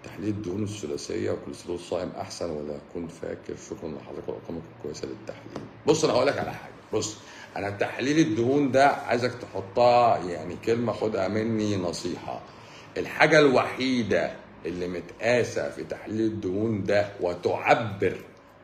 تحليل الدهون الثلاثيه وكوليسترول صائم احسن ولا كنت فاكر شكرا لحضرتك وارقامك الكويسه للتحليل بص انا هقول لك على حاجه بص انا تحليل الدهون ده عايزك تحطها يعني كلمه خدها مني نصيحه الحاجه الوحيده اللي متقاسه في تحليل الدهون ده وتعبر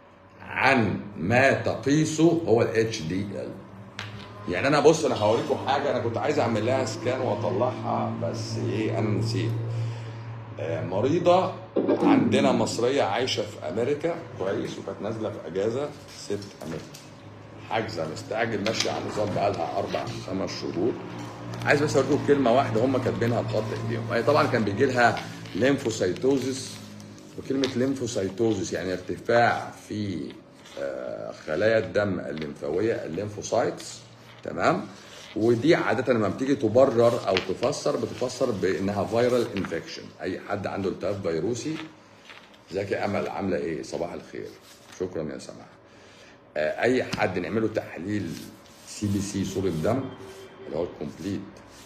عن ما تقيسه هو الاتش دي ال يعني انا بص انا هوريكم حاجه انا كنت عايز اعمل لها سكان واطلعها بس ايه انا نسيت آه، مريضه عندنا مصريه عايشه في امريكا كويس وكانت نازله في اجازه ست امريكا حاجزه مستعجل ماشيه على النظام بقالها اربع خمس شهور عايز بس اوريكم كلمه واحده هم كاتبينها بخط ايديهم هي طبعا كان بيجي لها ليمفوسايتوزس وكلمه ليمفوسايتوزس يعني ارتفاع في آه، خلايا الدم الليمفاويه الليمفوسايتس تمام ودي عاده لما بتيجي تبرر او تفسر بتفسر بانها فيرال انفكشن اي حد عنده التهاب فيروسي ازيك يا امل عامله ايه صباح الخير شكرا يا سماح آه، اي حد نعمله تحليل سي بي سي صوره دم اللي هو الكومبليت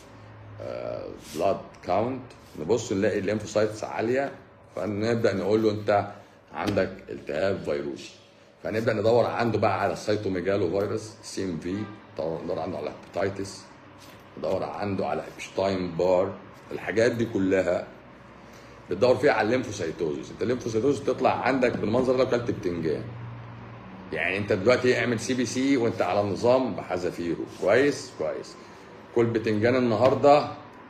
بلاد كاونت نبص نلاقي الليمفوسايتس عاليه فنبدا نقول له انت عندك التهاب فيروسي فنبدا ندور عنده بقى على السيتوميجالو فيروس سي ام في ندور عنده على هيباتيتس ندور عنده على ابشتاين بار الحاجات دي كلها بتدور فيها على الليمفوسايتوزس انت الليمفوسايتوزس تطلع عندك بالمنظر ده وكلت بتنجان يعني انت دلوقتي اعمل سي بي سي وانت على النظام بحذافيره كويس كويس كل بتنجان النهارده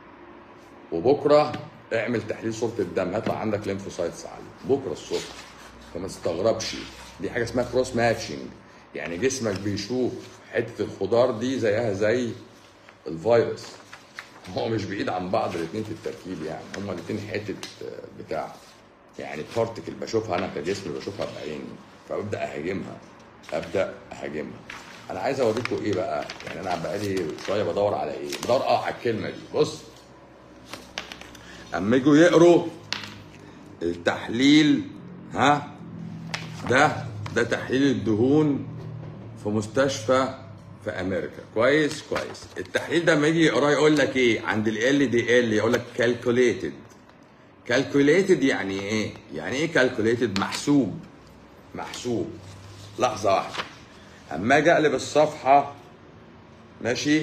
وبكره اعمل تحليل صوره الدم هيطلع عندك ليمفوسايتس عاليه بكره الصبح فما تستغربش دي حاجه اسمها كروس ماتشنج يعني جسمك بيشوف حته الخضار دي زيها زي الفيروس هو مش بعيد عن بعض الاثنين في التركيب يعني هما الاثنين حته بتاع يعني بارتكل بشوفها انا كجسم بشوفها بعيني فببدا اهاجمها ابدا اهاجمها انا عايز اوريكم ايه بقى يعني انا بقالي شويه بدور على ايه بدور اه على الكلمه دي بص اما يجوا يقروا التحليل ها ده ده تحليل الدهون في مستشفى في امريكا كويس كويس التحليل ده لما يجي يقراه يقول لك ايه عند ال دي ال يقول لك كالكوليتد كالكوليتد يعني ايه يعني ايه كالكوليتد محسوب محسوب لحظه واحده اما اجي اقلب الصفحه ماشي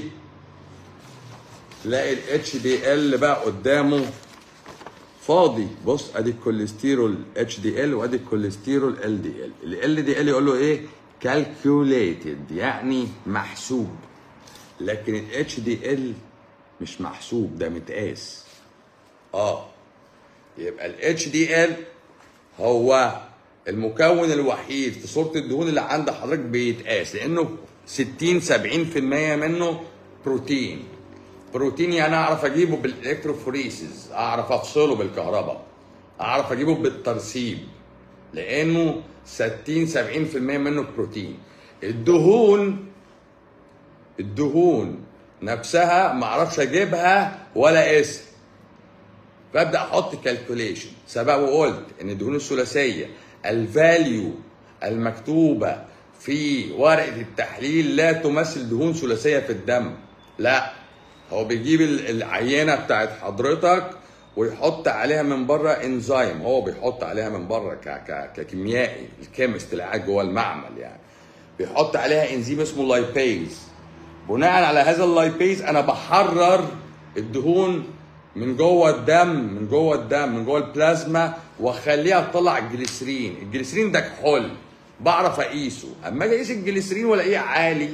تلاقي الاتش دي ال بقى قدامه فاضي بص ادي الكوليسترول اتش دي ال وادي الكوليسترول ال دي ال ال دي ال يقول له ايه calculated يعني محسوب لكن الاتش دي ال مش محسوب ده متقاس اه يبقى الاتش دي ال هو المكون الوحيد في صوره الدهون اللي عند حضرتك بيتقاس لانه 60 70% منه بروتين بروتين يعني اعرف اجيبه بالالكتروفوريسز اعرف افصله بالكهرباء اعرف اجيبه بالترسيب لانه 60 70% منه بروتين الدهون الدهون نفسها ما اعرفش اجيبها ولا اسم فابدا احط كالكوليشن سبق وقلت ان الدهون الثلاثيه الفاليو المكتوبه في ورقه التحليل لا تمثل دهون ثلاثيه في الدم لا هو بيجيب العينه بتاعت حضرتك ويحط عليها من بره انزيم هو بيحط عليها من بره ك ك ككيميائي الكيمست اللي قاعد جوه المعمل يعني بيحط عليها انزيم اسمه لايبيز بناء على هذا اللايبيز انا بحرر الدهون من جوه الدم من جوه الدم من جوه البلازما واخليها تطلع الجليسرين الجليسرين ده كحول بعرف اقيسه اما اجي اقيس الجليسرين والاقيه عالي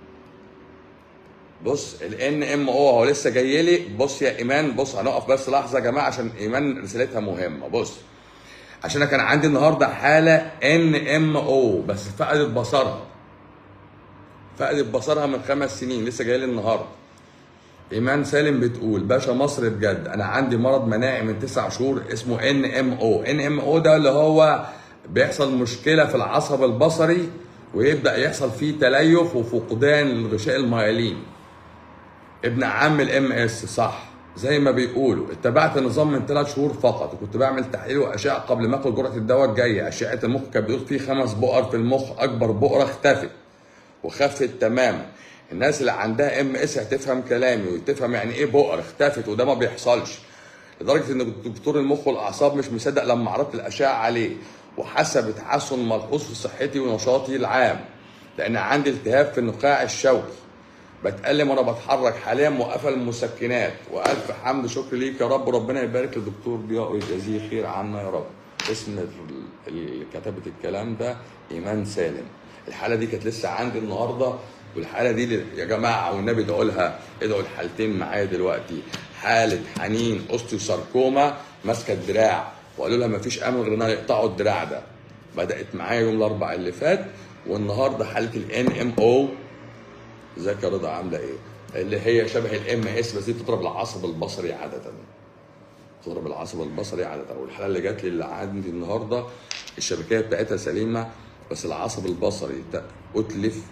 بص الان ام او هو لسه جاي لي بص يا ايمان بص هنقف بس لحظه يا جماعه عشان ايمان رسالتها مهمه بص عشان انا كان عندي النهارده حاله ان ام او بس فقدت بصرها فقدت بصرها من خمس سنين لسه جاي لي النهارده ايمان سالم بتقول باشا مصر بجد انا عندي مرض مناعي من تسع شهور اسمه ان ام او ان ام او ده اللي هو بيحصل مشكله في العصب البصري ويبدا يحصل فيه تليف وفقدان للغشاء الميالين ابن عم الام اس صح زي ما بيقولوا اتبعت النظام من ثلاث شهور فقط وكنت بعمل تحليل واشعه قبل ما اخد جرعه الدواء الجايه اشعه المخ كانت بتقول فيه خمس بؤر في المخ اكبر بؤره اختفت وخفت تماما الناس اللي عندها ام اس هتفهم كلامي وتفهم يعني ايه بؤر اختفت وده ما بيحصلش لدرجه ان دكتور المخ والاعصاب مش مصدق لما عرضت الاشعه عليه وحسب تحسن ملحوظ في صحتي ونشاطي العام لان عندي التهاب في النخاع الشوكي بتألم وانا بتحرك حاليا موقفه المسكنات والف حمد شكر ليك يا رب ربنا يبارك للدكتور ضياء ويجازيه خير عنا يا رب اسم ال- اللي كتبت الكلام ده ايمان سالم الحاله دي كانت لسه عندي النهارده والحاله دي ل- يا جماعه والنبي ادعوا لها ادعوا الحالتين معايا دلوقتي حاله حنين اوستيوساركوما ماسكه الدراع وقالوا لها مفيش امل غير انها يقطعوا الدراع ده بدات معايا يوم الاربعاء اللي فات والنهارده حاله الان ام او ازيك يا رضا عامله ايه؟ اللي هي شبه الام اس بس دي بتضرب العصب البصري عاده. بتضرب العصب البصري عاده والحاله اللي جات لي اللي عندي النهارده الشبكيه بتاعتها سليمه بس العصب البصري ت- اتلف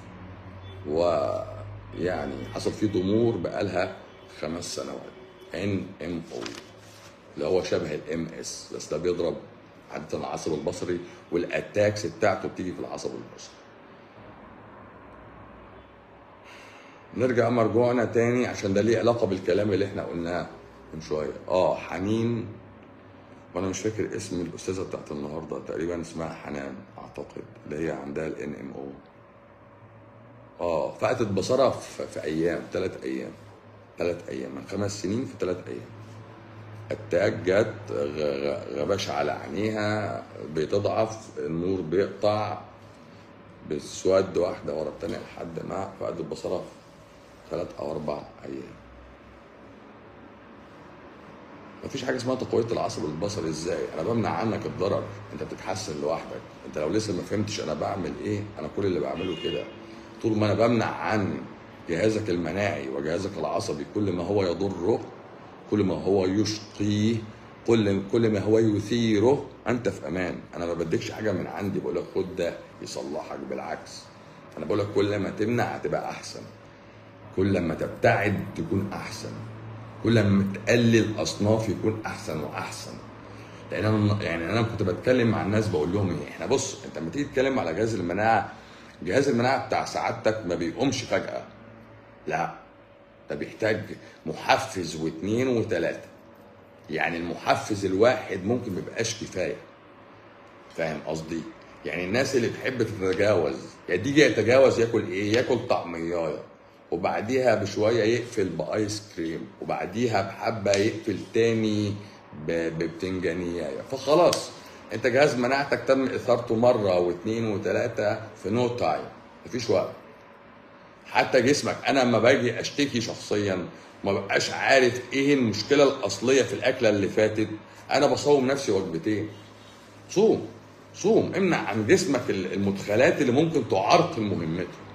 ويعني حصل فيه ضمور بقالها خمس سنوات ان ام او اللي هو شبه الام اس بس ده بيضرب عاده العصب البصري والاتاكس بتاعته بتيجي في العصب البصري نرجع مرجوعنا تاني عشان ده ليه علاقه بالكلام اللي احنا قلناه من شويه اه حنين وانا مش فاكر اسم الاستاذه بتاعت النهارده تقريبا اسمها حنان اعتقد اللي هي عندها الان ام او اه فقدت بصرها في, في ايام ثلاث ايام ثلاث ايام من خمس سنين في ثلاث ايام التاج جت غ- غ- غباش على عينيها بتضعف النور بيقطع بسواد واحده ورا الثانيه لحد ما فقدت بصرها في ثلاث او اربع ايام مفيش حاجه اسمها تقويه العصب البصري ازاي انا بمنع عنك الضرر انت بتتحسن لوحدك انت لو لسه ما فهمتش انا بعمل ايه انا كل اللي بعمله كده طول ما انا بمنع عن جهازك المناعي وجهازك العصبي كل ما هو يضره كل ما هو يشقيه كل كل ما هو يثيره انت في امان انا ما بديكش حاجه من عندي بقول لك خد ده يصلحك بالعكس انا بقول لك كل ما تمنع هتبقى احسن كل ما تبتعد تكون احسن كل ما تقلل اصناف يكون احسن واحسن لان انا يعني انا كنت بتكلم مع الناس بقول لهم ايه احنا بص انت لما تيجي تتكلم على جهاز المناعه جهاز المناعه بتاع سعادتك ما بيقومش فجاه لا ده بيحتاج محفز واثنين وثلاثه يعني المحفز الواحد ممكن ما يبقاش كفايه فاهم قصدي يعني الناس اللي تحب تتجاوز يعني تيجي يتجاوز ياكل ايه ياكل طعميايه وبعديها بشويه يقفل بايس كريم وبعديها بحبه يقفل تاني ب- ببتنجانية فخلاص انت جهاز مناعتك تم اثارته مره واثنين وثلاثه في نو تايم مفيش وقت حتى جسمك انا لما باجي اشتكي شخصيا ما ببقاش عارف ايه المشكله الاصليه في الاكله اللي فاتت انا بصوم نفسي وجبتين صوم صوم امنع عن جسمك المدخلات اللي ممكن تعرقل مهمته